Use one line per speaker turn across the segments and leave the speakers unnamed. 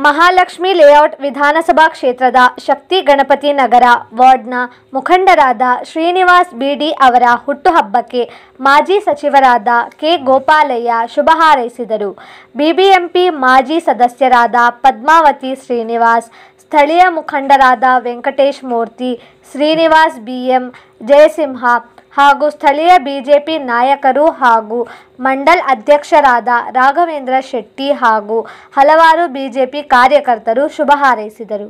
Mahalakshmi layout ವಿಧಾನಸಭಾ ಕ್ಷೇತ್ರದ ಶಕ್ತಿ ಗಣಪತಿ ನಗರ ವಾರ್ಡ್ನ ಮುಖಂಡರಾದ ಶ್ರೀನಿವಾಸ್ ಬಿಡಿ ಅವರ ಹುಟ್ಟುಹಬ್ಬಕ್ಕೆ ಮಾಜಿ ಸಚಿವರಾದ ಕೆ ಗೋಪಾಲಯ್ಯ ಶುಭ ಹಾರೈಸಿದರು ಬಿಬಿಎಂಪಿ ಮಾಜಿ ಸದಸ್ಯರಾದ ಪದ್ಮಾವತಿ ಶ್ರೀನಿವಾಸ್ ಸ್ಥಳೀಯ ಮುಖಂಡರಾದ ವೆಂಕಟೇಶ್ ಮೂರ್ತಿ ಶ್ರೀನಿವಾಸ್ ಬಿಎಂ ಜಯಸಿಂಹ ಹಾಗೂ ಸ್ಥಳೀಯ ಬಿಜೆಪಿ ನಾಯಕರು ಹಾಗೂ ಮಂಡಲ್ ಅಧ್ಯಕ್ಷರಾದ ರಾಘವೇಂದ್ರ ಶೆಟ್ಟಿ ಹಾಗೂ ಹಲವಾರು ಬಿಜೆಪಿ ಕಾರ್ಯಕರ್ತರು ಶುಭ ಹಾರೈಸಿದರು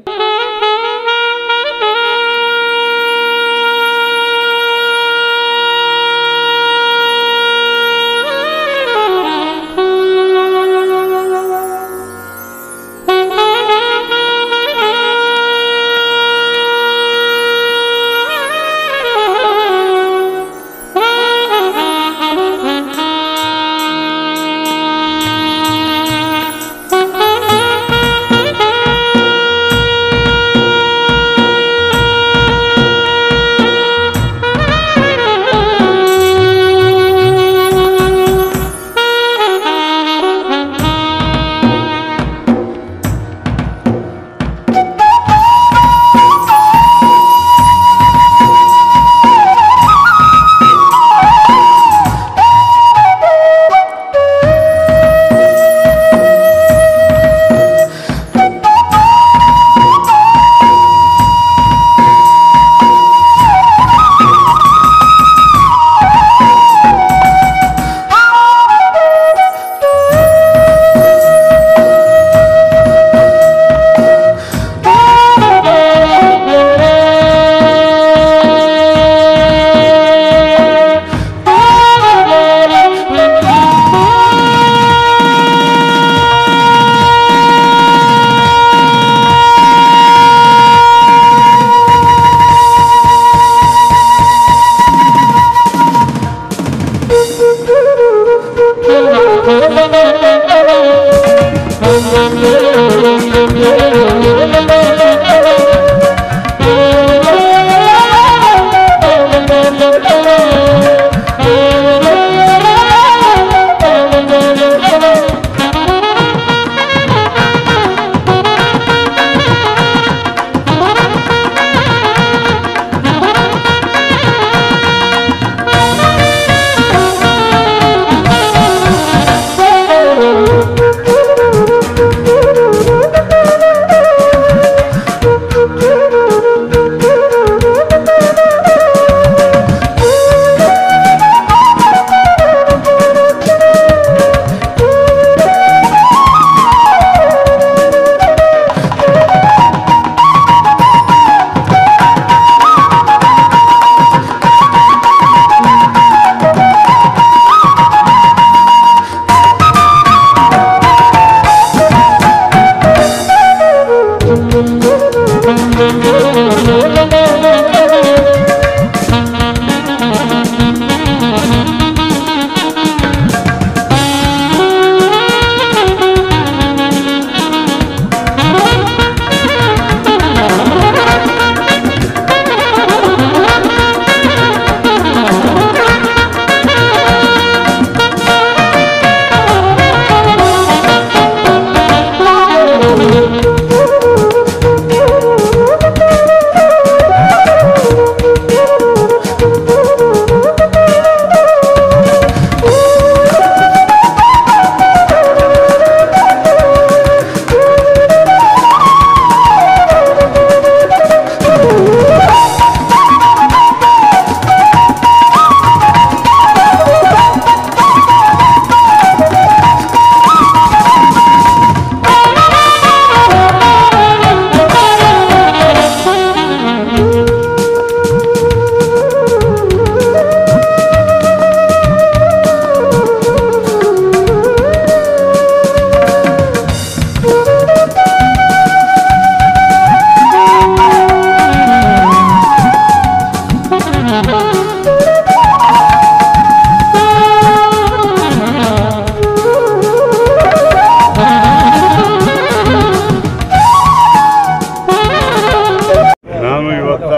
ನಾನು ಇವತ್ತ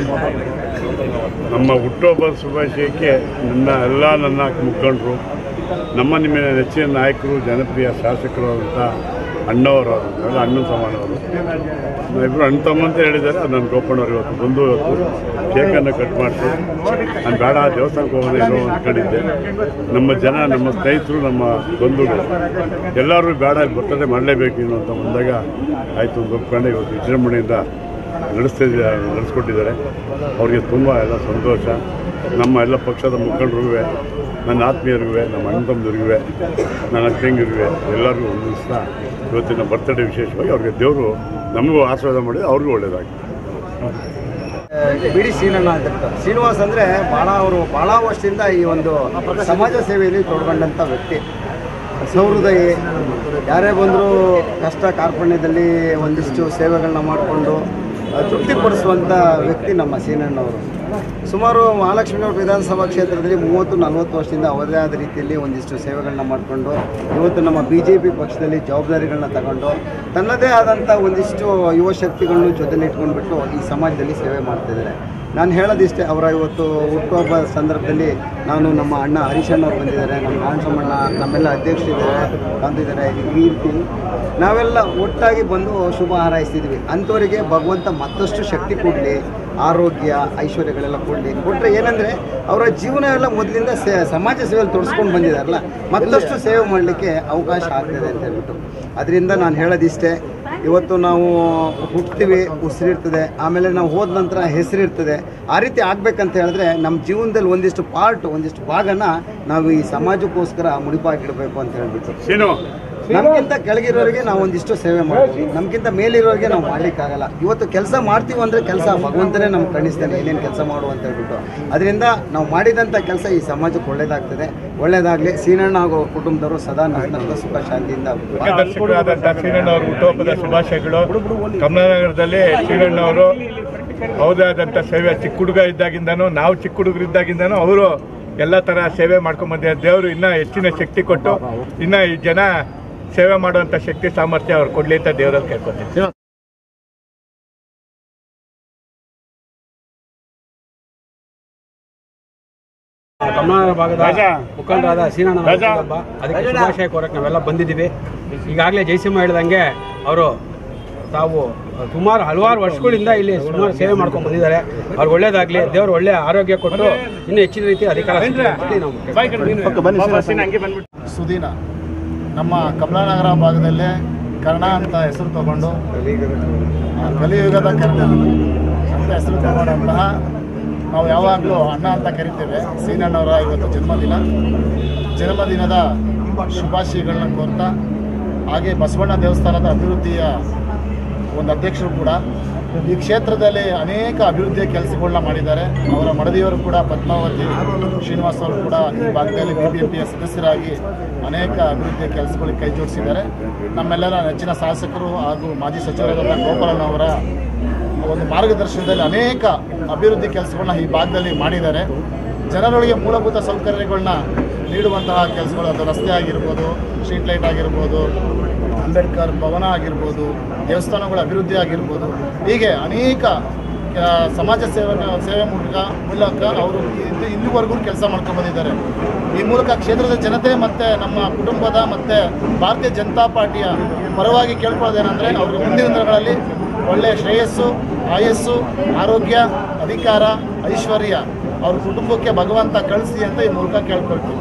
ನಮ್ಮ ಹುಟ್ಟುಹಬ್ಬದ ಶುಭಾಶಯಕ್ಕೆ ನನ್ನ ಎಲ್ಲ ನನ್ನ ಮುಖಂಡರು ನಮ್ಮ ನಿಮ್ಮ ನೆಚ್ಚಿನ ನಾಯಕರು ಜನಪ್ರಿಯ ಶಾಸಕರು ಅಂತ ಅಣ್ಣವರು ಅವರು ಎಲ್ಲ ಅಣ್ಣ ಸಮಾನವರು ಇಬ್ಬರು ಅಣ್ಣ ತಮ್ಮ ಅಂತ ಹೇಳಿದ್ದಾರೆ ಅದು ನನ್ನ ಗೋಪಣ್ಣವ್ರು ಇವತ್ತು ಬಂದು ಇವತ್ತು ಕೇಕನ್ನು ಕಟ್ ಮಾಡಿಸಿ ನಾನು ಬೇಡ ದೇವಸ್ಥಾನಕ್ಕೆ ಹೋಗೋದು ಏನೋ ಅಂದ್ಕೊಂಡಿದ್ದೆ ನಮ್ಮ ಜನ ನಮ್ಮ ಸ್ನೇಹಿತರು ನಮ್ಮ ಬಂಧುಗಳು ಎಲ್ಲರೂ ಬೇಡ ಬರ್ತಡೇ ಮಾಡಲೇಬೇಕು ಇನ್ನು ಅಂತ ಬಂದಾಗ ಆಯಿತು ಅಂತ ಒಪ್ಕೊಂಡು ಇವತ್ತು ವಿಜೃಂಭಣೆಯಿಂದ ನಡೆಸ್ತಿದ್ದ ನಡೆಸ್ಕೊಟ್ಟಿದ್ದಾರೆ ಅವ್ರಿಗೆ ತುಂಬ ಎಲ್ಲ ಸಂತೋಷ ನಮ್ಮ ಎಲ್ಲ ಪಕ್ಷದ ಮುಖಂಡರಿಗೂ ನನ್ನ ಆತ್ಮೀಯರಿಗೂ ನಮ್ಮ ಅಣ್ಣ ತಮ್ಮದಿರಿಗೂ ನನ್ನ ಅಕ್ಕಂಗಿರಿಗೂ ಎಲ್ಲರಿಗೂ ಒಂದು ದಿವಸ ಇವತ್ತಿನ ಬರ್ತಡೇ ವಿಶೇಷವಾಗಿ ಅವ್ರಿಗೆ ದೇವರು ನಮಗೂ ಆಶೀರ್ವಾದ ಮಾಡಿದ್ರೆ ಅವ್ರಿಗೂ ಒಳ್ಳೆಯದಾಗಿ
ಬಿಡಿ ಶ್ರೀನಣ್ಣ ಅಂತ ಇರ್ತಾರೆ ಶ್ರೀನಿವಾಸ್ ಅಂದರೆ ಭಾಳ ಅವರು ಭಾಳ ವರ್ಷದಿಂದ ಈ ಒಂದು ಸಮಾಜ ಸೇವೆಯಲ್ಲಿ ತೊಡ್ಕೊಂಡಂಥ ವ್ಯಕ್ತಿ ಸೌಹೃದಯಿ ಯಾರೇ ಬಂದರೂ ಕಷ್ಟ ಕಾರ್ಪಣ್ಯದಲ್ಲಿ ಒಂದಿಷ್ಟು ಸೇವೆಗಳನ್ನ ಮಾಡಿಕೊಂಡು ತೃಪ್ತಿಪಡಿಸುವಂಥ ವ್ಯಕ್ತಿ ನಮ್ಮ ಸೀನಣ್ಣವರು ಸುಮಾರು ಮಹಾಲಕ್ಷ್ಮೀನಗರ ವಿಧಾನಸಭಾ ಕ್ಷೇತ್ರದಲ್ಲಿ ಮೂವತ್ತು ನಲವತ್ತು ವರ್ಷದಿಂದ ಅವರದೇ ಆದ ರೀತಿಯಲ್ಲಿ ಒಂದಿಷ್ಟು ಸೇವೆಗಳನ್ನ ಮಾಡಿಕೊಂಡು ಇವತ್ತು ನಮ್ಮ ಬಿ ಜೆ ಪಿ ಪಕ್ಷದಲ್ಲಿ ಜವಾಬ್ದಾರಿಗಳನ್ನ ತಗೊಂಡು ತನ್ನದೇ ಆದಂಥ ಒಂದಿಷ್ಟು ಯುವ ಶಕ್ತಿಗಳನ್ನು ಜೊತೆಲಿ ಇಟ್ಕೊಂಡ್ಬಿಟ್ಟು ಈ ಸಮಾಜದಲ್ಲಿ ಸೇವೆ ಮಾಡ್ತಿದ್ದಾರೆ ನಾನು ಹೇಳೋದಿಷ್ಟೇ ಅವರ ಇವತ್ತು ಹುಟ್ಟುಹಬ್ಬ ಸಂದರ್ಭದಲ್ಲಿ ನಾನು ನಮ್ಮ ಅಣ್ಣ ಹರೀಶಣ್ಣ ಅವ್ರು ಬಂದಿದ್ದಾರೆ ನಮ್ಮ ನಾರಾಯಣಸ್ವಾಮಣ್ಣ ನಮ್ಮೆಲ್ಲ ಅಧ್ಯಕ್ಷರಿದ್ದಾರೆ ಬಂದಿದ್ದಾರೆ ಈ ರೀತಿ ನಾವೆಲ್ಲ ಒಟ್ಟಾಗಿ ಬಂದು ಶುಭ ಹಾರೈಸ್ತಿದ್ವಿ ಅಂಥವರಿಗೆ ಭಗವಂತ ಮತ್ತಷ್ಟು ಶಕ್ತಿ ಕೊಡಲಿ ಆರೋಗ್ಯ ಐಶ್ವರ್ಯಗಳೆಲ್ಲ ಕೊಡಲಿ ಕೊಟ್ಟರೆ ಏನಂದರೆ ಅವರ ಜೀವನ ಎಲ್ಲ ಮೊದಲಿಂದ ಸೇ ಸಮಾಜ ಸೇವೆಯಲ್ಲಿ ತೊಡಸ್ಕೊಂಡು ಬಂದಿದ್ದಾರಲ್ಲ ಮತ್ತಷ್ಟು ಸೇವೆ ಮಾಡಲಿಕ್ಕೆ ಅವಕಾಶ ಆಗ್ತದೆ ಅಂತ ಹೇಳ್ಬಿಟ್ಟು ಅದರಿಂದ ನಾನು ಹೇಳೋದಿಷ್ಟೇ ಇವತ್ತು ನಾವು ಹುಟ್ತೀವಿ ಉಸಿರಿರ್ತದೆ ಆಮೇಲೆ ನಾವು ಹೋದ ನಂತರ ಹೆಸರಿರ್ತದೆ ಆ ರೀತಿ ಆಗ್ಬೇಕಂತ ಹೇಳಿದ್ರೆ ನಮ್ಮ ಜೀವನದಲ್ಲಿ ಒಂದಿಷ್ಟು ಪಾರ್ಟ್ ಒಂದಿಷ್ಟು ಭಾಗನ ನಾವು ಈ ಸಮಾಜಕ್ಕೋಸ್ಕರ ಮುಡಿಪಾಗಿಡಬೇಕು ಅಂತ ಹೇಳ್ಬಿಟ್ಟು
ಸೀನು
ನಮ್ಗಿಂತ ಕೆಳಗಿರೋರಿಗೆ ನಾವು ಒಂದಿಷ್ಟು ಸೇವೆ ಮಾಡ್ತೀವಿ ನಮ್ಗಿಂತ ಮೇಲಿರೋರಿಗೆ ನಾವು ಮಾಡ್ಲಿಕ್ಕಾಗಲ್ಲ ಇವತ್ತು ಕೆಲಸ ಮಾಡ್ತೀವಿ ಅಂದ್ರೆ ಕೆಲಸ ಭಗವಂತನೇ ನಮ್ಗೆ ಕಾಣಿಸ್ತಾನೆ ಏನೇನು ಕೆಲಸ ಮಾಡು ಅಂತ ಹೇಳ್ಬಿಟ್ಟು ಅದರಿಂದ ನಾವು ಮಾಡಿದಂಥ ಕೆಲಸ ಈ ಸಮಾಜಕ್ಕೆ ಒಳ್ಳೇದಾಗ್ತದೆ ಒಳ್ಳೇದಾಗಲಿ ಸೀನಣ್ಣ ಹಾಗೂ ಅವ್ರ ಕುಟುಂಬದವರು ಸದಾ ನನ್ನ ಸುಖ ಶಾಂತಿಯಿಂದ
ದರ್ಶಕರಾದಂಥ ಶ್ರೀರಣ್ಣವ್ರ ಹುಟ್ಟುಹಬ್ಬದ ಶುಭಾಶಯಗಳು ಕಮಲಾನಗರದಲ್ಲಿ ಶ್ರೀರಣ್ಣವರು ಹೌದಾದಂಥ ಸೇವೆ ಚಿಕ್ಕ ಹುಡುಗ ಇದ್ದಾಗಿಂದನೂ ನಾವು ಚಿಕ್ಕ ಹುಡುಗರಿದ್ದಾಗಿಂದನೂ ಅವರು ಎಲ್ಲ ಥರ ಸೇವೆ ಮಾಡ್ಕೊಂಡ್ ಬಂದಿದ್ದಾರೆ ದೇವರು ಇನ್ನೂ ಹೆಚ್ಚಿನ ಶಕ್ತಿ ಕೊಟ್ಟು ಇನ್ನೂ ಈ ಜನ ಸೇವೆ ಮಾಡುವಂಥ ಶಕ್ತಿ ಸಾಮರ್ಥ್ಯ ಅವ್ರು ಕೊಡ್ಲಿ ಅಂತ ದೇವರಲ್ಲಿ ಕೇಳ್ಕೊತೀನಿ
ಕಮಲಾನಗರ ಭಾಗದ
ರಾಜಾ.
ಮುಖಂಡರಾದ ಸೀನಣ್ಣ
ರಾಜಾ.
ಹಬ್ಬ ಅದಕ್ಕೆ ಶುಭಾಶಯ ಕೋರಕ್ಕೆ ನಾವೆಲ್ಲ ಬಂದಿದ್ದೀವಿ ಈಗಾಗಲೇ ಜಯಸಿಂಹ ಹೇಳ್ದಂಗೆ ಅವರು ತಾವು ಸುಮಾರು ಹಲವಾರು ವರ್ಷಗಳಿಂದ ಇಲ್ಲಿ ಸುಮಾರು ಸೇವೆ ಮಾಡ್ಕೊಂಡು ಬಂದಿದ್ದಾರೆ ಅವ್ರಿಗೆ ಒಳ್ಳೇದಾಗಲಿ ದೇವರು ಒಳ್ಳೆ ಆರೋಗ್ಯ ಕೊಟ್ಟು ಇನ್ನೂ ಹೆಚ್ಚಿನ ರೀತಿ ಅಧಿಕಾರ ಸಿಗ್ಲಿ ಅಂತ ಹೇಳಿ ನಾವು
ಸುದೀನ ನಮ್ಮ ಕಮಲಾನಗರ ಭಾಗದಲ್ಲೇ ಕರ್ಣ ಅಂತ ಹೆಸರು ತಗೊಂಡು ಆ, ಕಲಿಯುಗದ ಕರ್ಣ ಅಂತ ಹೆಸರು ತಗೊಂಡಂತಹ ನಾವು ಯಾವಾಗಲೂ ಅಣ್ಣ ಅಂತ ಕರಿತೇವೆ ಸೀನಣ್ಣವರ ಇವತ್ತು ಜನ್ಮದಿನ ಜನ್ಮದಿನದ ಶುಭಾಶಯಗಳನ್ನ ಕೋರ್ತಾ ಹಾಗೆ ಬಸವಣ್ಣ ದೇವಸ್ಥಾನದ ಅಭಿವೃದ್ಧಿಯ ಒಂದು ಅಧ್ಯಕ್ಷರು ಕೂಡ ಈ ಕ್ಷೇತ್ರದಲ್ಲಿ ಅನೇಕ ಅಭಿವೃದ್ಧಿಯ ಕೆಲಸಗಳನ್ನ ಮಾಡಿದ್ದಾರೆ ಅವರ ಮಡದಿಯವರು ಕೂಡ ಪದ್ಮಾವತಿ ಶ್ರೀನಿವಾಸ್ ಅವರು ಕೂಡ ಈ ಭಾಗದಲ್ಲಿ ಬಿ ಬಿ ಎಂ ಪಿಯ ಸದಸ್ಯರಾಗಿ ಅನೇಕ ಅಭಿವೃದ್ಧಿಯ ಕೆಲಸಗಳಿಗೆ ಕೈ ಜೋಡಿಸಿದ್ದಾರೆ ನಮ್ಮೆಲ್ಲರ ನೆಚ್ಚಿನ ಶಾಸಕರು ಹಾಗೂ ಮಾಜಿ ಸಚಿವರಾದಂಥ ಗೋಪಾಲನವರ ಒಂದು ಮಾರ್ಗದರ್ಶನದಲ್ಲಿ ಅನೇಕ ಅಭಿವೃದ್ಧಿ ಕೆಲಸಗಳನ್ನ ಈ ಭಾಗದಲ್ಲಿ ಮಾಡಿದ್ದಾರೆ ಜನರೊಳಗೆ ಮೂಲಭೂತ ಸೌಕರ್ಯಗಳನ್ನ ನೀಡುವಂತಹ ಕೆಲಸಗಳು ಅದು ರಸ್ತೆ ಆಗಿರ್ಬೋದು ಸ್ಟ್ರೀಟ್ ಲೈಟ್ ಆಗಿರ್ಬೋದು ಅಂಬೇಡ್ಕರ್ ಭವನ ಆಗಿರ್ಬೋದು ದೇವಸ್ಥಾನಗಳ ಅಭಿವೃದ್ಧಿ ಆಗಿರ್ಬೋದು ಹೀಗೆ ಅನೇಕ ಆ, ಸಮಾಜ ಸೇವೆ ಸೇವೆ ಮೂಲಕ ಮೂಲಕ ಅವರು ಇದು ಇನ್ನೂವರೆಗೂ ಕೆಲಸ ಮಾಡ್ಕೊಂಡು ಬಂದಿದ್ದಾರೆ ಈ ಮೂಲಕ ಕ್ಷೇತ್ರದ ಜನತೆ ಮತ್ತು ನಮ್ಮ ಕುಟುಂಬದ ಮತ್ತು ಭಾರತೀಯ ಜನತಾ ಪಾರ್ಟಿಯ ಪರವಾಗಿ ಕೇಳ್ಕೊಳ್ಳೋದೇನೆಂದರೆ ಅವ್ರಿಗೆ ಮುಂದಿನ ದಿನಗಳಲ್ಲಿ ಒಳ್ಳೆಯ ಶ್ರೇಯಸ್ಸು ಆಯಸ್ಸು ಆರೋಗ್ಯ ಅಧಿಕಾರ ಐಶ್ವರ್ಯ ಅವ್ರ ಕುಟುಂಬಕ್ಕೆ ಭಗವಂತ ಕಳಿಸಿ ಅಂತ ಈ ಮೂಲಕ ಕೇಳ್ಕೊಳ್ತೀವಿ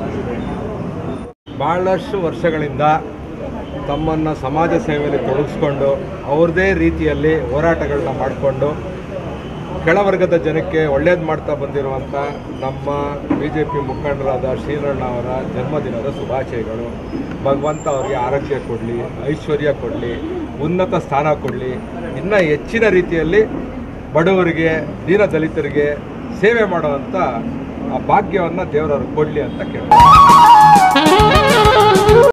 ಭಾಳಷ್ಟು ವರ್ಷಗಳಿಂದ ತಮ್ಮನ್ನು ಸಮಾಜ ಸೇವೆಯಲ್ಲಿ ತೊಡಗಿಸ್ಕೊಂಡು ಅವ್ರದ್ದೇ ರೀತಿಯಲ್ಲಿ ಹೋರಾಟಗಳನ್ನ ಮಾಡಿಕೊಂಡು ಕೆಳವರ್ಗದ ಜನಕ್ಕೆ ಒಳ್ಳೇದು ಮಾಡ್ತಾ ಬಂದಿರುವಂಥ ನಮ್ಮ ಬಿ ಜೆ ಪಿ ಮುಖಂಡರಾದ ಶ್ರೀರಣ್ಣ ಅವರ ಜನ್ಮದಿನದ ಶುಭಾಶಯಗಳು ಭಗವಂತ ಅವರಿಗೆ ಆರೋಗ್ಯ ಕೊಡಲಿ ಐಶ್ವರ್ಯ ಕೊಡಲಿ ಉನ್ನತ ಸ್ಥಾನ ಕೊಡಲಿ ಇನ್ನೂ ಹೆಚ್ಚಿನ ರೀತಿಯಲ್ಲಿ ಬಡವರಿಗೆ ದೀನ ದಲಿತರಿಗೆ ಸೇವೆ ಮಾಡುವಂಥ ಆ ಭಾಗ್ಯವನ್ನು ದೇವರವ್ರಿಗೆ ಕೊಡಲಿ ಅಂತ ಕೇಳ್ತೀನಿ